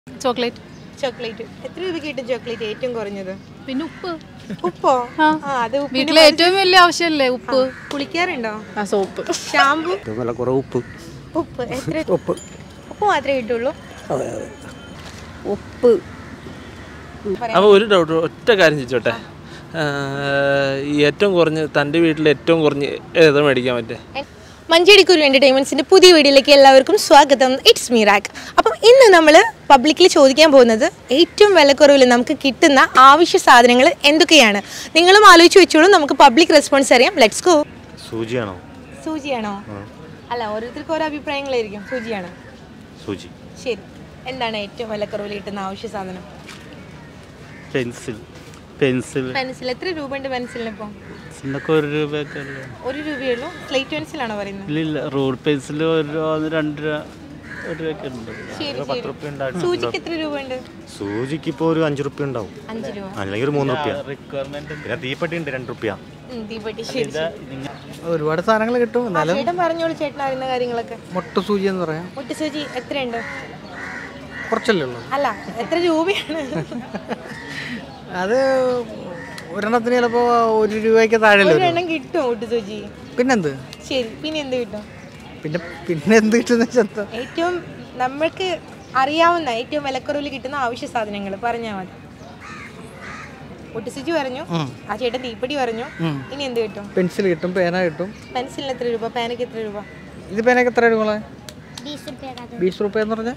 Chocolate chocolate എത്ര രൂപയ്ക്ക് കിട്ടും ചോക്ലേറ്റ് ഏറ്റവും കുറഞ്ഞത് പിന്നെ ഉപ്പ് ഉപ്പോ ആ. ആ അത് ഉപ്പിന് വീട്ടിലെ ഏറ്റവും വലിയ ആവശ്യമല്ലേ ഉപ്പ് കുളിക്കാറുണ്ടോ ആ സോപ്പ് ഷാമ്പു ഏറ്റവും വില കുറവ് ഉപ്പ് ഉപ്പ് എത്ര ഉപ്പ് ഉപ്പ് മാത്രമേ കിട്ടുള്ളൂ ഉപ്പ് അപ്പോൾ ഒരു ഡൗട്ട് ഒറ്റ കാര്യം ചോദിച്ചോട്ടെ ഈ ഏറ്റവും കുറഞ്ഞ് തൻ്റെ വീട്ടിൽ ഏറ്റവും കുറഞ്ഞ് ഏതാ മേടിക്കാൻ പറ്റേ മഞ്ചേടിക്കുരു എൻ്റർടൈൻമെൻറ്റ്സിൻ്റെ പുതിയ വീഡിയോയിലേക്ക് എല്ലാവർക്കും സ്വാഗതം ഇറ്റ്സ് മീറാക്ക് അപ്പം ഇന്ന് നമ്മൾ പബ്ലിക്കിൽ ചോദിക്കാൻ പോകുന്നത് ഏറ്റവും വിലക്കുറവിൽ നമുക്ക് കിട്ടുന്ന ആവശ്യ സാധനങ്ങൾ എന്തൊക്കെയാണ് നിങ്ങളും ആലോചിച്ച് വെച്ചോളൂ നമുക്ക് പബ്ലിക് റെസ്പോൺസ് അറിയാം ലെറ്റ്സ് ഗോ സൂചിയാണോ സൂചിയാണോ അല്ല ഓരോരുത്തർക്കും ഓരോ അഭിപ്രായങ്ങളായിരിക്കും സൂചിയാണ് സൂചി ശരി എന്താണ് ഏറ്റവും വിലക്കുറവിൽ കിട്ടുന്ന ആവശ്യ സാധനം പെൻസിൽ പെൻസിൽ പെൻസിൽ എത്ര രൂപയുണ്ട് പെൻസിലിന് ഇപ്പോൾ പെൻസിലൊക്കെ ഒരു രൂപയൊക്കെ ഉള്ളു ഒരു രൂപയുള്ളൂ സ്ലേറ്റ് പെൻസിലാണോ പറയുന്നത് ഇല്ലില്ല റൂൾ പെൻസിൽ ഒരു രൂപ ഒന്ന് രണ്ട് രൂപ ഒരു രൂപയൊക്കെ ഉണ്ട് ശരി ശരി സൂചിക്ക് എത്ര രൂപയുണ്ട് സൂചിക്ക് ഇപ്പോൾ ഒരു അഞ്ച് റുപ്യ ഉണ്ടാവും അഞ്ച് രൂപ അല്ലെങ്കിൽ ഒരു മൂന്ന് റുപ്യ റിക്വയർമെന്റ് പിന്നെ തീപ്പെട്ടി ഉണ്ട് രണ്ട് റുപ്യ ഉം, തീപ്പെട്ടി ശരി ശരി. ഒരുപാട് സാധനങ്ങൾ കിട്ടും ആ, ചേട്ടൻ പറഞ്ഞോളൂ ചേട്ടൻ അറിയുന്ന കാര്യങ്ങളൊക്കെ മുട്ട സൂചി എന്ന് പറയാം മുട്ടുസൂചി എത്രയുണ്ട് കുറച്ചല്ലേ ഉള്ളൂ അല്ല എത്ര രൂപയാണ് അത് ഒരെണ്ണത്തിന് ചിലപ്പോൾ ഒരു രൂപയ്ക്ക് താഴെയല്ലേ വരും ഒരെണ്ണം കിട്ടും മുട്ടുസൂചി പിന്നെന്ത് ശരി പിന്നെ എന്ത് കിട്ടും പിന്നെ പിന്നെ എന്ത് കിട്ടുന്ന വെച്ചാൽ ഏറ്റവും നമ്മൾക്ക് അറിയാവുന്ന ഏറ്റവും വിലക്കുറവിൽ കിട്ടുന്ന ആവശ്യ സാധനങ്ങൾ പറഞ്ഞാൽ മതി മുട്ടുസൂചി പറഞ്ഞു ആ ചേട്ടൻ തീപ്പെട്ടി പറഞ്ഞു ഇനി എന്ത് കിട്ടും പെൻസിൽ കിട്ടും പേന കിട്ടും പെൻസിലിന് എത്ര രൂപ പേനയ്ക്ക് എത്ര രൂപ ഇത് പേനയ്ക്ക് എത്ര രൂപ ബീസ് റുപ്യ എന്ന് പറഞ്ഞാൽ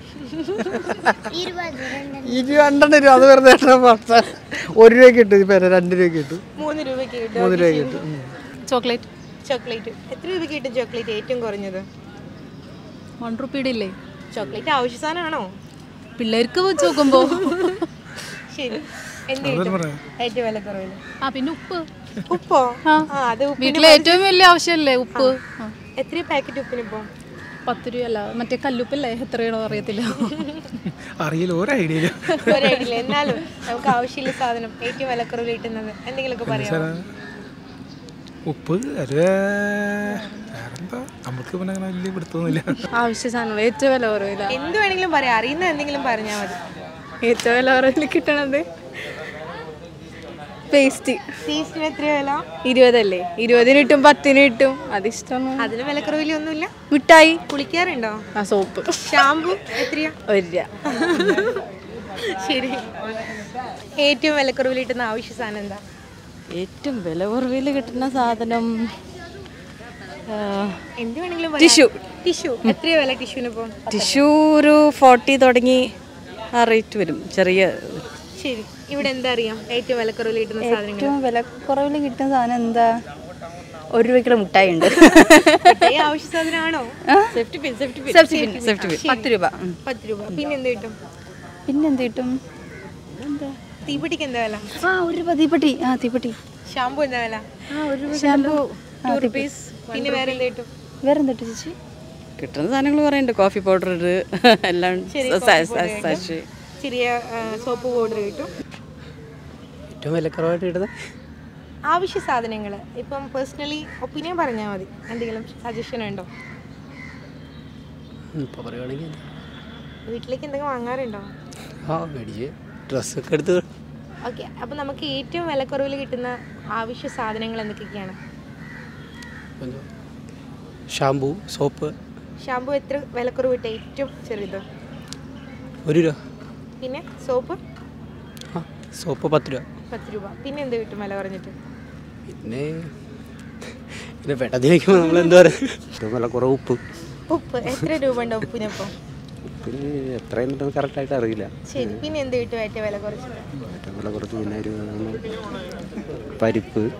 ഇത് രണ്ടെണ്ണം രൂപ അത് വെറുതെ എണ്ണം പറഞ്ഞാൽ ഒരു രൂപയ്ക്ക് കിട്ടും ഈ പേന രണ്ട് രൂപയ്ക്ക് കിട്ടും മൂന്ന് രൂപയ്ക്ക് കിട്ടും മൂന്ന് രൂപയ്ക്ക് കിട്ടും ഉം. ചോക്ലേറ്റ് ചോക്ലേറ്റ് എത്ര രൂപയ്ക്ക് കിട്ടും ചോക്ലേറ്റ് ഏറ്റവും കുറഞ്ഞത് വൺ റുപ്പീടെ ഇല്ലേ ചോക്ലേറ്റ് ആവശ്യ സാധനമാണോ പിള്ളേർക്ക് വെച്ച് നോക്കുമ്പോ ശരി എന്ത് കിട്ടും ഏറ്റവും വിലക്കുറവിൽ ആ പിന്നെ ഉപ്പ് ഉപ്പോ ആ. ആ അത് ഉപ്പിന് വീട്ടിലെ ഏറ്റവും വലിയ ആവശ്യമല്ലേ ഉപ്പ് ആ. എത്ര പാക്കറ്റ് ഉപ്പിനിപ്പോ പത്ത് രൂപ അല്ല മറ്റേ കല്ലുപ്പല്ലേ എത്രയാണോ അറിയത്തില്ല അറിയില്ല ഒരു ഐഡിയ ഇല്ല ഒരൈഡില്ല എന്നാലും നമുക്ക് ആവശ്യമില്ല സാധനം ഏറ്റവും വിലക്കുറവിൽ കിട്ടുന്നത് എന്തെങ്കിലുമൊക്കെ പറയാമോ ഉപ്പ് അത് വേറെന്താ നമുക്ക് പിന്നെ അങ്ങനെ വലിയ പിടുത്തൊന്നുമില്ല ആവശ്യ സാധനം ഏറ്റവും വില കുറവില്ല എന്ത് വേണമെങ്കിലും പറയാം അറിയുന്ന എന്തെങ്കിലും പറഞ്ഞാൽ മതി ഏറ്റവും വില കുറവിൽ കിട്ടണത് പേസ്റ്റ് ടേസ്റ്റിന് എത്ര വില ഇരുപതല്ലേ ഇരുപതിന് കിട്ടും പത്തിന് കിട്ടും അതിഷ്ടം അതിന് വിലക്കുറവിൽ ഒന്നുമില്ല മിഠായി കുളിക്കാറുണ്ടോ ആ സോപ്പ് ഷാമ്പു എത്രയാ ഒരു രൂപ ശരി ഏറ്റവും വിലക്കുറവിൽ കിട്ടുന്ന ആവശ്യ സാധനം എന്താ ഏറ്റവും വില കുറവിൽ കിട്ടുന്ന സാധനം എന്ത് വേണമെങ്കിലും ടിഷ്യൂ ടിഷ്യൂ എത്രയാ വില ടിഷ്യൂന് ഇപ്പം ടിഷ്യൂ ഒരു ഫോർട്ടി തുടങ്ങി ആ റേറ്റ് വരും ചെറിയ ശരി ഇവിടെ എന്താ അറിയാം ഏറ്റവും വിലക്കുറവിൽ കിട്ടുന്ന സാധനങ്ങൾ ഏറ്റവും വില കുറവിൽ കിട്ടുന്ന സാധനം എന്താ ഒരു രൂപയ്ക്കുള്ള മിഠായി ഉണ്ട് മിഠായി ആവശ്യ സാധനമാണോ safety pin safety pin safety pin safety pin പത്ത് രൂപ ഉം. പത്ത് രൂപ പിന്നെ എന്ത് കിട്ടും പിന്നെന്ത് കിട്ടും തീപ്പെട്ടിക്ക് എന്താ വില ആ ഒരു രൂപ തീപ്പെട്ടി ആ തീപ്പെട്ടി ഷാമ്പു എന്താ വില ഷാമ്പു ടു റുപ്പീസ് പിന്നെ വേറെ എന്ത് കിട്ടും വേറെ എന്തിട്ട് ചേച്ചി കിട്ടുന്ന സാധനങ്ങൾ പറയുന്നുണ്ട് കോഫി പൗഡർ എല്ലാം സാഷ് ചെറിയ സോപ്പ് പൗഡർ കിട്ടും ഏറ്റവും വിലക്കുറവായിട്ട് കിട്ടുന്നത് ആവശ്യ സാധനങ്ങൾ ഇപ്പം പേഴ്സണലി ഒപ്പീനിയൻ പറഞ്ഞാൽ മതി എന്തെങ്കിലും സജഷൻ ഉണ്ടോ ഇപ്പോൾ പറയുകയാണെങ്കിൽ വീട്ടിലേക്ക് എന്തെങ്കിലും വാങ്ങാറുണ്ടോ ആ മേടിച്ച് ഡ്രസ്സൊക്കെ എടുത്ത് ഓക്കെ അപ്പം നമുക്ക് ഏറ്റവും വിലക്കുറവിൽ കിട്ടുന്ന ആവശ്യ സാധനങ്ങൾ എന്തൊക്കെയാണ് എന്തോ ഷാമ്പു സോപ്പ് ഷാമ്പു എത്ര വിലക്കുറവ് കിട്ടുക ഏറ്റവും ചെറുത് ഒരു രൂപ പിന്നെ സോപ്പ് ആ സോപ്പ് പത്ത് രൂപ പത്ത് രൂപ പിന്നെ എന്ത് കിട്ടും വില പറഞ്ഞിട്ട് പിന്നെ പിന്നെ പെട്ടെന്ന് ചോദിക്കുമ്പോൾ നമ്മൾ എന്താ പറയുക ഏറ്റവും വില കുറവ് ഉപ്പ് ഉപ്പ് എത്ര രൂപ ഉണ്ട് ഉപ്പിനിപ്പം ഉപ്പിന് എത്രയെന്നിട്ട് കറക്റ്റായിട്ട് അറിയില്ല ശരി പിന്നെ എന്ത് കിട്ടും ഏറ്റവും വില കുറച്ച് ഏറ്റവും വില കുറച്ച് പിന്നെ ഒരു പരിപ്പ്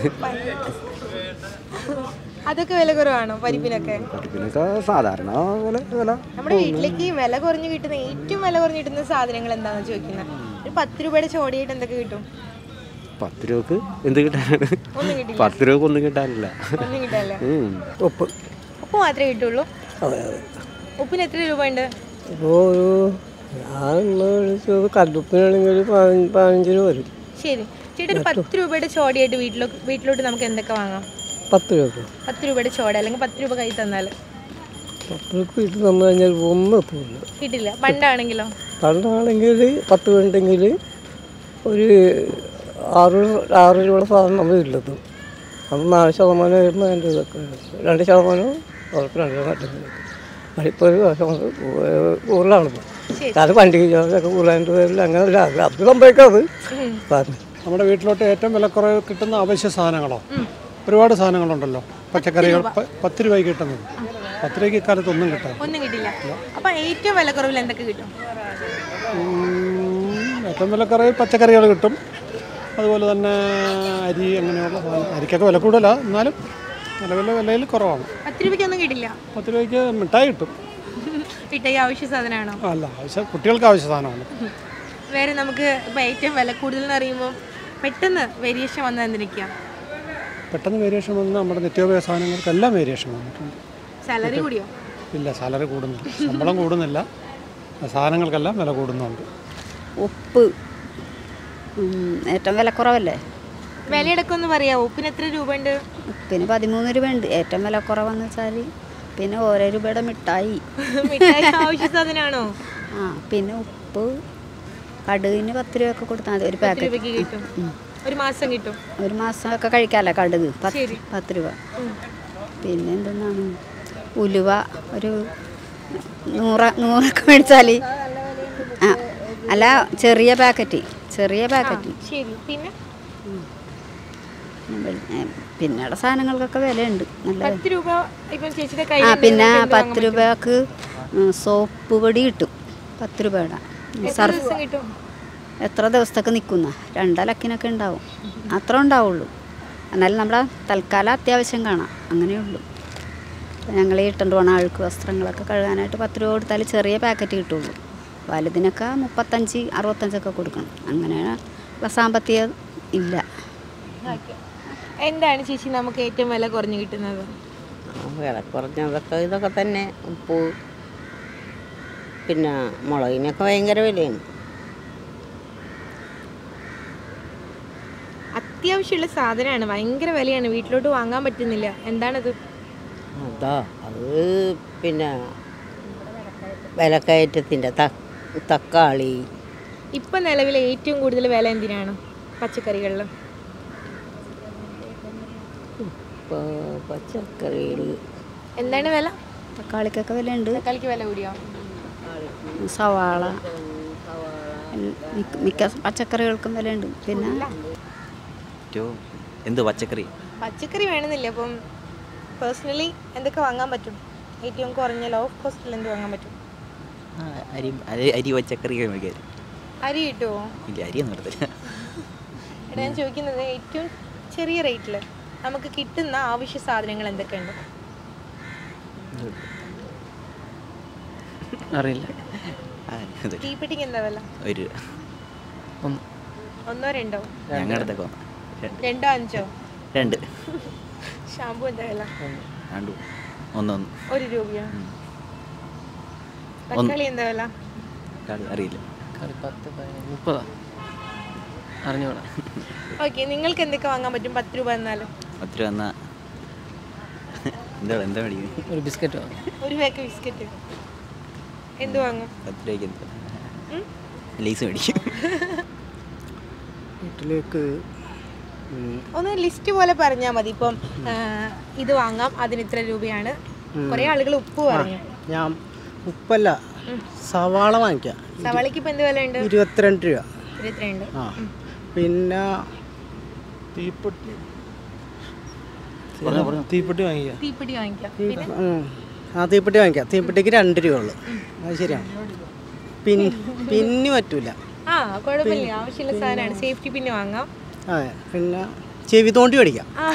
അതൊക്കെ വില കുറവാണോ പരിപ്പിനൊക്കെ പരിപ്പിനൊക്കെ സാധാരണ പോലെ വില നമ്മുടെ വീട്ടിലേക്ക് വില കുറഞ്ഞു കിട്ടുന്ന ഏറ്റവും വില കുറഞ്ഞു കിട്ടുന്ന സാധനങ്ങൾ എന്താണെന്ന് ചോദിക്കുന്നത് ഒരു പത്ത് രൂപയുടെ ചോടിയായിട്ട് എന്തൊക്കെ കിട്ടും പത്ത് രൂപക്ക് എന്ത് കിട്ടാനാണ് ഒന്നും കിട്ടില്ല പത്ത് രൂപക്ക് ഒന്നും കിട്ടാനില്ല ഒന്നും കിട്ടാല്ല ഉം. ഉപ്പ് ഉപ്പ് മാത്രമേ കിട്ടുള്ളൂ ഉപ്പിന് എത്ര രൂപ ഉണ്ട് ഇപ്പോൾ ഒരു ഞാൻ കല്ലുപ്പിനാണെങ്കിൽ ഒരു പതിനഞ്ച് പതിനഞ്ച് രൂപ വരും ശരി ചേട്ടാ ഒരു പത്ത് രൂപയുടെ ചോടിയായിട്ട് വീട്ടിലോ വീട്ടിലോട്ട് നമുക്ക് എന്തൊക്കെ വാങ്ങാം പത്ത് രൂപ പത്ത് രൂപയുടെ ചോട അല്ലെങ്കിൽ പത്ത് രൂപ കൈ തന്നാൽ പത്ത് രൂപ വീട്ടിൽ തന്നു കഴിഞ്ഞാൽ ഒന്നും എത്തില്ല കിട്ടില്ല പണ്ടാണെങ്കിലോ കണ്ണാണെങ്കിൽ പത്ത് മിനിറ്റെങ്കിൽ ഒരു ആറ് ആറ് രൂപ സാധനം നമ്മൾ ഇല്ലെത്തും അപ്പം നാല് ശതമാനം വരുമ്പോൾ അതിൻ്റെ ഇതൊക്കെ രണ്ട് ശതമാനം അവർക്ക് രണ്ട് ശതമാനം ഇപ്പോൾ ഒരു ശതമാനം കൂടുതലാണ് ഇപ്പോൾ കാരണം വണ്ടി ചാർജൊക്കെ കൂടുതലായിട്ട് വരില്ല അങ്ങനെ ഇല്ല. അത് അത് സംഭവിക്കാത് പറഞ്ഞു നമ്മുടെ വീട്ടിലോട്ട് ഏറ്റവും വിലക്കുറവ് കിട്ടുന്ന അവശ്യ സാധനങ്ങളോ ഒരുപാട് സാധനങ്ങളുണ്ടല്ലോ പച്ചക്കറികൾ പ- പത്ത് രൂപയ്ക്ക് കിട്ടുന്നത് പത്ത് രൂപയ്ക്ക് ഇക്കാലത്ത് ഒന്നും കിട്ടാൻ ഒന്നും കിട്ടില്ല അപ്പൊ ഏറ്റവും വില കുറവിൽ എന്തൊക്കെ കിട്ടും ഏറ്റവും വിലക്കുറവ് പച്ചക്കറികൾ കിട്ടും അതുപോലെ തന്നെ അരി അങ്ങനെയുള്ള സാധനം അരിക്കൊക്കെ വില കൂടുതലാണ് എന്നാലും നിലവിലെ വിലയിൽ കുറവാണ് പത്ത് രൂപയ്ക്കൊന്നും കിട്ടില്ല പത്ത് രൂപയ്ക്ക് മിഠായി കിട്ടും കിട്ടിയ ആവശ്യ സാധനമാണോ അല്ല ആവശ്യം കുട്ടികൾക്ക് ആവശ്യ സാധനമാണ് വേറെ നമുക്ക് ഇപ്പൊ ഏറ്റവും വില കൂടുതൽ എന്ന് പറയുമ്പോൾ പെട്ടെന്ന് വേരിയേഷൻ വന്നത് എന്തിനൊക്കെയാ പെട്ടെന്ന് വേരിയേഷൻ വന്ന് നമ്മുടെ നിത്യോപയോഗ സാധനങ്ങൾക്കെല്ലാം വേരിയേഷൻ വന്നിട്ടുണ്ട് സാലറി കൂടിയോ ഇല്ല സാലറി കൂടുന്നില്ല ശമ്പളം കൂടുന്നില്ല സാധനങ്ങൾക്കെല്ലാം വില കൂടുന്നുണ്ട് ഉപ്പ് ഉം, ഏറ്റവും വിലക്കുറവല്ലേ വിലയടക്കം പറയാമോ ഉപ്പിന് എത്ര രൂപ ഉണ്ട് ഉപ്പിന് പതിമൂന്ന് രൂപ ഉണ്ട് ഏറ്റവും വിലക്കുറവെന്ന് വെച്ചാൽ പിന്നെ ഓരോ രൂപയുടെ മിഠായി മിഠായി ആവശ്യ സാധനമാണോ ആ പിന്നെ ഉപ്പ് കടുകിന് പത്ത് രൂപയൊക്കെ കൊടുത്താൽ മതി ഒരു പത്ത് രൂപയ്ക്ക് പാക്കറ്റ് കിട്ടും ഒരു മാസം കിട്ടും ഒരു മാസമൊക്കെ കഴിക്കാമല്ലോ കടുക് പത്ത് ശരി. പത്ത് രൂപ പിന്നെ എന്തെന്നാണ് ഉലുവ ഒരു നൂറ് നൂറൊക്കെ മേടിച്ചാൽ ആ അല്ല ചെറിയ പാക്കറ്റ് ചെറിയ പാക്കറ്റ് ശരി പിന്നെ പിന്നെയുള്ള സാധനങ്ങൾക്കൊക്കെ വിലയുണ്ട് നല്ല പത്ത് രൂപ ഇപ്പം ചേച്ചിയുടെ ആ കയ്യിൽ പിന്നെ പത്ത് രൂപക്ക് ഉം, സോപ്പ് പൊടി കിട്ടും പത്ത് രൂപയുടെ സർഫ് ദിവസം കിട്ടും എത്ര ദിവസത്തേക്ക് നിൽക്കുന്ന രണ്ടലക്കിനൊക്കെ ഉണ്ടാവും അത്ര ഉണ്ടാവുള്ളൂ എന്നാലും നമ്മുടെ തൽക്കാലം അത്യാവശ്യം കാണാം അങ്ങനെയുള്ളൂ ഞങ്ങൾ ഈ ഇട്ടുകൊണ്ട് പോണ അഴുക്ക് വസ്ത്രങ്ങളൊക്കെ കഴുകാനായിട്ട് പത്ത് രൂപ കൊടുത്താൽ ചെറിയ പാക്കറ്റ് കിട്ടുള്ളൂ വലുതിനൊക്കെ മുപ്പത്തഞ്ച് അറുപത്തഞ്ചൊക്കെ കൊടുക്കണം അങ്ങനെയുള്ള സാമ്പത്തികം ഇല്ല എന്താണ് ചേച്ചി നമുക്ക് ഏറ്റവും വില കുറഞ്ഞു കിട്ടുന്നത് വില കുറഞ്ഞതൊക്കെ ഇതൊക്കെ തന്നെ ഉപ്പ് പിന്നെ മുളകിനൊക്കെ ഭയങ്കര വിലയാണ് അത്യാവശ്യമുള്ള സാധനമാണ് ഭയങ്കര വിലയാണ് വീട്ടിലോട്ട് വാങ്ങാൻ പറ്റുന്നില്ല എന്താണത് അതാ അത് പിന്നെ വിലക്കയറ്റത്തിൻ്റെ തക്കാളി ഇപ്പം നിലവിൽ ഏറ്റവും കൂടുതൽ വില എന്തിനാണ് പച്ചക്കറികളിൽ ഇപ്പോൾ പച്ചക്കറികൾ എന്താണ് വില തക്കാളിക്കൊക്കെ വിലയുണ്ട് തക്കാളിക്ക് വില കൂടിയോ സവാള എൽ- മിക്ക- മിക്ക പച്ചക്കറികൾക്കും വിലയുണ്ട് പിന്നെ ഏറ്റവും എന്ത് പച്ചക്കറി പച്ചക്കറി വേണമെന്നില്ല അപ്പം പേഴ്സണലി എന്തൊക്കെ വാങ്ങാൻ പറ്റും ഏറ്റവും കുറഞ്ഞ ലോ കോസ്റ്റിൽ എന്ത് വാങ്ങാൻ പറ്റും ആ, അരി അരി അരി പച്ചക്കറി മേടിക്കാൻ അരി കിട്ടുമോ ഇല്ല അരിയൊന്നും എടുത്തില്ല എടാ ഞാൻ ചോദിക്കുന്നത് ഏറ്റവും ചെറിയ റേറ്റിൽ നമുക്ക് കിട്ടുന്ന ആവശ്യ സാധനങ്ങൾ എന്തൊക്കെയുണ്ട് അറിയില്ല ഇത് തീപ്പെട്ടിക്ക് എന്താ വില ഒരു ഒന്ന് ഒന്നോ രണ്ടോ ഞങ്ങളുടെ അടുത്തൊക്കെ വന്നു രണ്ട് രണ്ടോ അഞ്ചോ രണ്ട് ഷാമ്പു എന്താ വില രണ്ടു ഒന്നൊന്ന് ഒരു രൂപയോ ഒന്ന്. തക്കാളി എന്താ വില കളി അറിയില്ല പത്ത് മുപ്പതാ അറിഞ്ഞോടാ ഓക്കെ നിങ്ങൾക്ക് എന്തൊക്കെ വാങ്ങാൻ പറ്റും പത്ത് രൂപ എന്നാലും പത്ത് രൂപ എന്നാ എന്താ എന്താ മേടിക്കുന്നത് ഒരു ബിസ്ക്കറ്റ് വാങ്ങും ഒരു പാക്ക് ബിസ്ക്കറ്റ് എന്ത് വാങ്ങും പത്ത് രൂപയ്ക്ക് എന്താ ഉം? ലേസ് മേടിക്കും വീട്ടിലേക്ക് ഒന്ന് ലിസ്റ്റ് പോലെ പറഞ്ഞാൽ മതി ഇപ്പം ആ, ഇത് വാങ്ങാം അതിന് ഇത്ര രൂപയാണ് കുറെ ആളുകൾ ഉപ്പ് പറഞ്ഞു ഞാൻ ഉപ്പല്ല സവാള വാങ്ങിക്കാം സവാളയ്ക്ക് ഇപ്പൊ എന്ത് വില ഉണ്ട് ഇരുപത്തിരണ്ട് രൂപ ഇരുപത്തിരണ്ട് ആ പിന്നെ തീപ്പെട്ടി തീപ്പെട്ടി വാങ്ങിക്കുക തീപ്പെട്ടി വാങ്ങിക്കാം പിന്നെ ഉം. ആ തീപ്പെട്ടി വാങ്ങിക്കാം തീപ്പെട്ടിക്ക് രണ്ട് രൂപ ഉള്ളു അത് ശരിയാണ് പിൻ പിന്നി പറ്റൂല ആ കുഴപ്പമില്ല ആവശ്യമുള്ള സാധനമാണ് സേഫ്റ്റി പിന്നെ വാങ്ങാം അതെ പിന്നെ ചെവി തോണ്ടി മേടിക്കാം ആ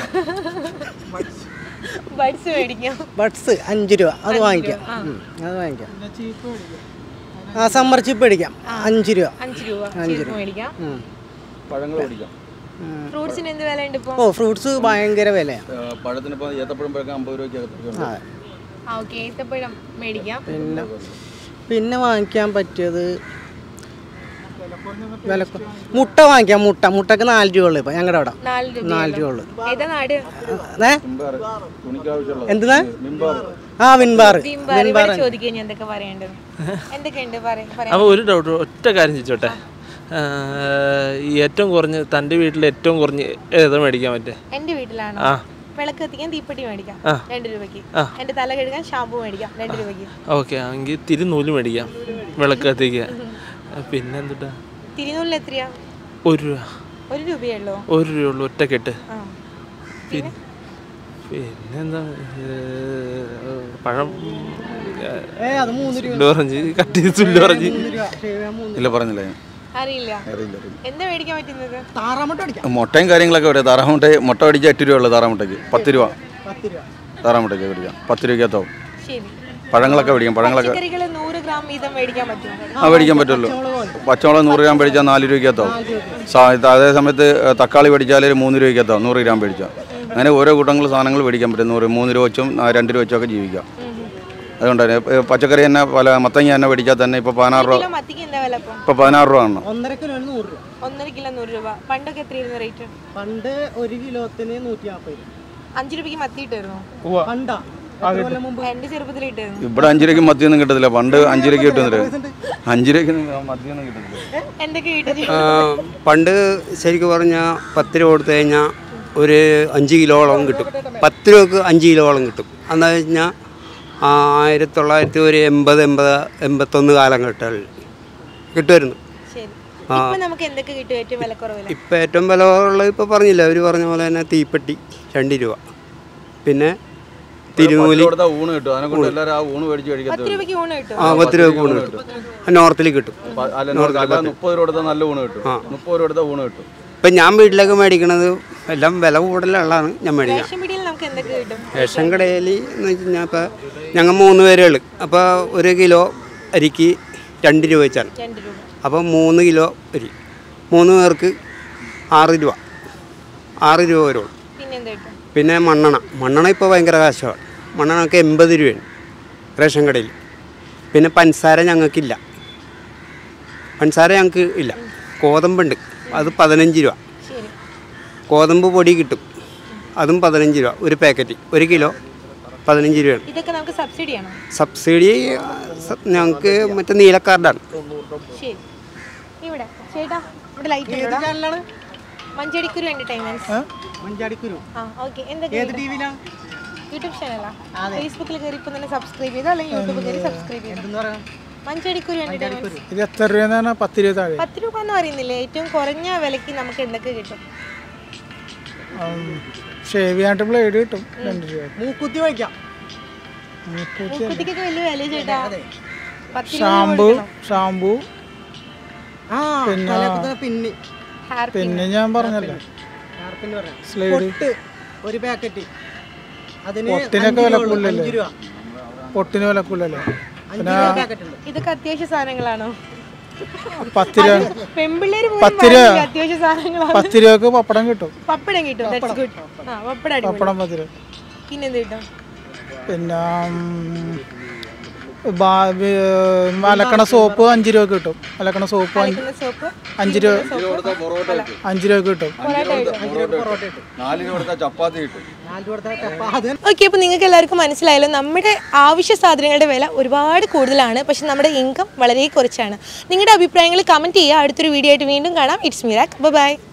ബഡ്സ് മേടിക്കാം ബഡ്സ് അഞ്ച് രൂപ അത് അഞ്ച് വാങ്ങിക്കാം രൂപ, ആ. ഉം, അത് വാങ്ങിക്കാം ആ സമ്മർ ചിപ്പ് മേടിക്കാം അഞ്ച് രൂപ അഞ്ച് രൂപ അഞ്ച് ചീപ്പ് രൂപ മേടിക്കാം ഉം. പഴങ്ങൾ മേടിക്കാം ഫ്രൂട്ട്സിന് എന്ത് വില ഉണ്ട് ഇപ്പോൾ ഓ ഫ്രൂട്ട്സ് ഭയങ്കര വിലയാണ് പഴത്തിന് ഇപ്പോൾ ഏത്തപ്പഴം പഴക്കം അമ്പത് രൂപയ്ക്ക് അകത്തൊക്കെ അതെ ആ ഓക്കെ ഏത്തപ്പഴം മേടിക്കാം പിന്നെ പിന്നെ വാങ്ങിക്കാൻ പറ്റിയത് വില കൊ- മുട്ട വാങ്ങിക്കാം മുട്ട മുട്ടക്ക് നാല് രൂപ ഉള്ളു ഇപ്പൊ ഞങ്ങളുടെ അവിടെ നാല് രൂപ നാല് രൂപ ഉള്ളു ഏതാ നാട് ഏ എന്തിനാ ആ വിൻബാർ വിംബാർ ഇവിടെ ചോദിക്കാൻ ഞാൻ എന്തൊക്കെ പറയേണ്ടത് എന്തൊക്കെയുണ്ട് പറ- പറയാൻ അപ്പോൾ ഒരു ഡൗട്ട് ഒറ്റ കാര്യം ചോദിച്ചോട്ടെ ആ, ഈ ഏറ്റവും കുറഞ്ഞ് തൻ്റെ വീട്ടിൽ ഏറ്റവും കുറഞ്ഞ് ഏതാ മേടിക്കാൻ പറ്റേ എന്റെ വീട്ടിലാണോ ആ. വിളക്ക് കത്തിക്കാൻ തീപ്പെട്ടി മേടിക്കാം ആ. രണ്ട് രൂപയ്ക്ക് ആ. എന്റെ തല കഴുകാൻ ഷാമ്പു മേടിക്കാം രണ്ട് രൂപയ്ക്ക് ഓക്കെ എങ്കിൽ തിരുനൂല് മേടിക്കാം വിളക്ക് കത്തിക്കാൻ പിന്നെ എന്തുട്ടാ തിരുനൂലിന് എത്രയാ ഒരു രൂപ ഒരു രൂപയേ ഉള്ളൂ ഒരു രൂപയുള്ളൂ ഒറ്റക്കെട്ട് ആ. പിന്നെ പിന്നെന്താ ഏ, പഴം ഏ അത് മൂന്ന് രൂപ സുല്ല് പറഞ്ഞ് കട്ട് ചെയ്ത് സുല്ല് പറഞ്ഞ് മൂന്ന് രൂപ സേവ മൂന്ന് ഇല്ല പറഞ്ഞില്ല ഞാൻ അറിയില്ല അറിയില്ല അറിയില്ല എന്താ മേടിക്കാൻ പറ്റുന്നത് താറാമുട്ട അടിക്കാം മുട്ടയും കാര്യങ്ങളൊക്കെ വരും താറാമുട്ട മുട്ട അടിച്ച എട്ട് രൂപ ഉള്ളു താറാമുട്ടയ്ക്ക് പത്ത് രൂപ പത്ത് രൂപ താറാമുട്ടയ്ക്ക് മേടിക്കാം പത്ത് രൂപയ്ക്കകത്താവും ശരി പഴങ്ങളൊക്കെ മേടിക്കാം പഴങ്ങളൊക്കെ പച്ചക്കറികൾ നൂറ് ഗ്രാം വീതം മേടിക്കാൻ പറ്റുമോ ആ മേടിക്കാൻ പറ്റുമല്ലോ പച്ചമുളക് നൂറ് ഗ്രാം മേടിച്ചാൽ നാല് രൂപയ്ക്കകത്താവും സാ ഇത് അതേ സമയത്ത് ഏ, തക്കാളി മേടിച്ചാൽ ഒരു മൂന്ന് രൂപയ്ക്കകത്താവും നൂറ് ഗ്രാം മേടിച്ചാൽ അങ്ങനെ ഓരോ കൂട്ടങ്ങൾ സാധനങ്ങൾ മേടിക്കാൻ പറ്റും നൂറ് മൂന്ന് രൂപ വെച്ചും ആ, രണ്ട് രൂപ വെച്ചും ഒക്കെ ജീവിക്കാം അതുകൊണ്ട് തന്നെ ഏ, പച്ചക്കറി തന്നെ പല മത്തങ്ങ തന്നെ മേടിച്ചാൽ തന്നെ ഇപ്പോൾ പതിനാറ് രൂപ കിലോ മത്തിക്ക് എന്താ വില ഇപ്പം ഇപ്പോൾ പതിനാറ് രൂപ ആണ് ഒന്നര കിലോ നൂറ് രൂപ ഒന്നര കിലോ നൂറ് രൂപ പണ്ടൊക്കെ എത്രയായിരുന്നു റേറ്റ് പണ്ട് ഒരു കിലോത്തിന് നൂറ്റി നാൽപ്പത് രൂപ അഞ്ച് രൂപയ്ക്ക് മത്തി ഇട്ടായിരുന്നു പണ്ടാ എത്ര കൊല്ലം മുമ്പ് എന്റെ ചെറുപ്പത്തിൽ ഇട്ടായിരുന്നു ഇവിടെ അഞ്ച് രൂപയ്ക്ക് മത്തിയൊന്നും കിട്ടത്തില്ല പണ്ട് അഞ്ച് രൂപയ്ക്ക് കിട്ടുന്നില്ല അഞ്ച് രൂപയ്ക്ക് മത്തിയൊന്നും കിട്ടത്തില്ല എന്തൊക്കെ കിട്ടും ആ, പണ്ട് ശരിക്കും പറഞ്ഞാൽ പത്ത് രൂപ കൊടുത്തു കഴിഞ്ഞാൽ ഒരു അഞ്ച് കിലോളം കിട്ടും പത്ത് രൂപക്ക് അഞ്ച് കിലോളം കിട്ടും എന്താ കഴിഞ്ഞാൽ ആയിരത്തി തൊള്ളായിരത്തി ഒരു എൺപത് എൺപത് എൺപത്തൊന്ന് കാലഘട്ടങ്ങളിൽ കിട്ടുമായിരുന്നു ശരി ആ. ഇപ്പൊ നമുക്ക് എന്തൊക്കെ കിട്ടും ഏറ്റവും വിലക്കുറവില് ഇപ്പം ഏറ്റവും വില ഉള്ളത് ഇപ്പോൾ പറഞ്ഞില്ല അവർ പറഞ്ഞ പോലെ തന്നെ തീപ്പെട്ടി രണ്ട് രൂപ പിന്നെ തിരുനൂല് കൊടുത്താൽ ഊണ് കിട്ടും അതിനെ കൊണ്ട് എല്ലാവരും ആ ഊണ് മേടിച്ച് പത്ത് കഴിക്കത്തുള്ളൂ രൂപയ്ക്ക് ഊണ് കിട്ടും ആ പത്ത് രൂപക്ക് ഊണ് കിട്ടും നോർത്തിൽ കിട്ടും പ- അല്ല നോർത്തിൽ അല്ല പത്ത്. മുപ്പത് രൂപ കൊടുത്താൽ നല്ല ഊണ് കിട്ടും മുപ്പത് രൂപ കൊടുത്താൽ ഊണ് കിട്ടും ഇപ്പം ഞാൻ വീട്ടിലൊക്കെ മേടിക്കണത് എല്ലാം വില കൂടുതലുള്ളതാണ് ഞാൻ മേടിക്കുക റേഷൻ പീടിയിൽ നമുക്ക് എന്തൊക്കെ കിട്ടും റേഷൻ കടയിൽ എന്ന് വെച്ച് കഴിഞ്ഞാൽ ഇപ്പോൾ ഞങ്ങൾ മൂന്ന് പേരേ ഉള്ളു അപ്പോൾ ഒരു കിലോ അരിക്ക് രണ്ട് രൂപ വെച്ചാണ് രണ്ട് രൂപ അപ്പോൾ മൂന്ന് കിലോ അരി മൂന്ന് പേർക്ക് ആറ് രൂപ ആറ് രൂപ വരുള്ളൂ പിന്നെ എന്താ കിട്ടും പിന്നെ മണ്ണെണ്ണ മണ്ണെണ്ണ ഇപ്പോൾ ഭയങ്കര കാശമാണ് മണ്ണെണ്ണക്ക് എൺപത് രൂപയാണ് റേഷൻ കടയിൽ പിന്നെ പഞ്ചസാര ഞങ്ങൾക്കില്ല പഞ്ചസാര ഞങ്ങൾക്ക് ഇല്ല ഗോതമ്പുണ്ട് അത് പതിനഞ്ച് രൂപ ശരി ഗോതമ്പ് പൊടി കിട്ടും അതും പതിനഞ്ച് രൂപ ഒരു പാക്കറ്റ് ഒരു കിലോ പതിനഞ്ച് രൂപയാണ് ഇതൊക്കെ നമുക്ക് സബ്സിഡി ആണോ സബ്സിഡി സ- ഞങ്ങൾക്ക് മറ്റേ നീല കാർഡാണ് ശരി ഇവിടെ ചേട്ടാ ഇവിടെ ലൈറ്റ് ഉണ്ടോ മഞ്ചടിക്കുരു എന്റർടൈൻമെന്റ്സ് മഞ്ചാടിക്കുരു ആ ഓക്കെ എന്തൊക്കെ ഏത് ടിവിയിലാണ് യൂട്യൂബ് ചാനലാ ഫേസ്ബുക്കിൽ കയറി ഇപ്പൊ തന്നെ സബ്സ്ക്രൈബ് ചെയ്തോ അല്ലെങ്കിൽ യൂട്യൂബ് കയറി സബ്സ്ക്രൈബ് ചെയ്തോ മഞ്ചടിക്കുരു എന്റർടൈൻമെന്റ്സ് ഇത് എത്ര രൂപയെന്ന് പറഞ്ഞാൽ പത്ത് രൂപ താഴെ പത്ത് രൂപ എന്ന് പറയുന്നില്ലേ ഏറ്റവും കുറഞ്ഞ വിലക്ക് നമുക്ക് എന്തൊക്കെ കിട്ടും ഷേവ് ചെയ്യാനായിട്ട് ബ്ലേഡ് കിട്ടും രണ്ട് രൂപ മൂക്കുത്തി വാങ്ങിക്കാം മൂക്കുത്തിക്കൊക്കെ വലിയ വില ചേട്ടാ പത്ത് രൂപ ഷാമ്പു കൊടുക്കണം. ഷാമ്പു ആ പിന്നെ- തലകുത്തുന്ന പിന്നി Hair pin. പിന്നെ ഞാൻ പറഞ്ഞല്ലോ ഹാർപ്പിന് പറയാം സ്ലൈഡ് പൊട്ട് ഒരു പാക്കറ്റ് അതിന് പൊട്ടിനൊക്കെ അഞ്ച് വില രൂപ ഉള്ളൂ, കൂടുതലല്ലേ അഞ്ച് രൂപ പൊട്ടിന് വില കൂടുതലല്ലേ അഞ്ച് പിന്നെ രൂപ പാക്കറ്റ് ഉണ്ട് ഇതൊക്കെ അത്യാവശ്യ സാധനങ്ങളാണോ പത്ത് രൂപ പെമ്പിള്ളേര് പോലും പത്ത് രൂപ വാങ്ങില്ല അത്യാവശ്യ സാധനങ്ങളാണ് പത്ത് രൂപക്ക് പപ്പടം കിട്ടും പപ്പടം കിട്ടും ദാറ്റ്സ് ഗുഡ് ആ പപ്പടം അടിപൊളി പപ്പടം പത്ത് രൂപ പിന്നെന്ത് കിട്ടും പിന്നെ ഉം, ബാ- വി- അലക്കണ സോപ്പ് അഞ്ച് രൂപ കിട്ടും അലക്കണ സോപ്പ് അഞ്ച് അലക്കുന്ന സോപ്പ് അഞ്ച് രൂപ പൊറോട്ട കിട്ടും അഞ്ച് രൂപ കിട്ടും പൊറോട്ട കിട്ടും നാല് രൂപ കൊടുത്താൽ ചപ്പാത്തി കിട്ടും നാല് രൂപ കൊടുത്താൽ ചപ്പാത്തി ഓക്കെ അപ്പോൾ നിങ്ങൾക്ക് എല്ലാവർക്കും മനസ്സിലായല്ലോ നമ്മുടെ ആവശ്യ സാധനങ്ങളുടെ വില ഒരുപാട് കൂടുതലാണ് പക്ഷെ നമ്മുടെ ഇൻകം വളരെ കുറച്ചാണ് നിങ്ങളുടെ അഭിപ്രായങ്ങൾ കമൻറ്റ് ചെയ്യുക അടുത്തൊരു വീഡിയോ ആയിട്ട് വീണ്ടും കാണാം ഇറ്റ്സ് മിറാക്ക് ബൈ